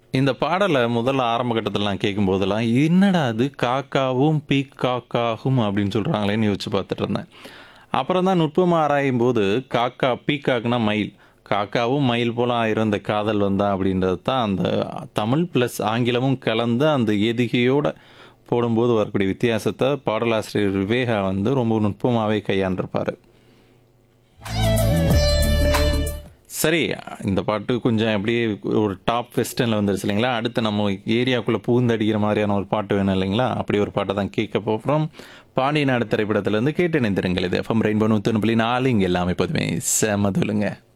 இந்த பாடலை முதல்ல ஆரம்ப கட்டத்தில் நான் கேட்கும்போதெல்லாம் என்னடா அது காக்காவும் பீக்காக்காகும் அப்படின்னு சொல்கிறாங்களேன்னு யோசிச்சு பார்த்துட்டு இருந்தேன் அப்புறம் தான் நுட்பமாக ஆராயும் போது காக்கா பீக்காக்னா மயில் காக்காவும் மயில் போல ஆயிரும் இந்த காதல் வந்தா அப்படின்றது தான் அந்த தமிழ் ப்ளஸ் ஆங்கிலமும் கலந்து அந்த எதிகையோட போடும்போது வரக்கூடிய வித்தியாசத்தை பாடலாசிரியர் விவேகா வந்து ரொம்ப நுட்பமாகவே கையாண்டிருப்பார் சரி இந்த பாட்டு கொஞ்சம் அப்படியே ஒரு டாப் வெஸ்டர்னில் வந்துருச்சு இல்லைங்களா அடுத்து நம்ம ஏரியாக்குள்ளே பூந்தடிக்கிற மாதிரியான ஒரு பாட்டு வேணும் இல்லைங்களா அப்படி ஒரு பாட்டை தான் கேட்க போகிறோம் பாண்டிய நாடு திரைப்படத்திலேருந்து கேட்டு இணைந்திருங்கள் இது எஃப்எம் ரெயின்போ நூற்றி புள்ளி நாலு இங்கே எல்லாமே எப்போதுமே செமதுலுங்க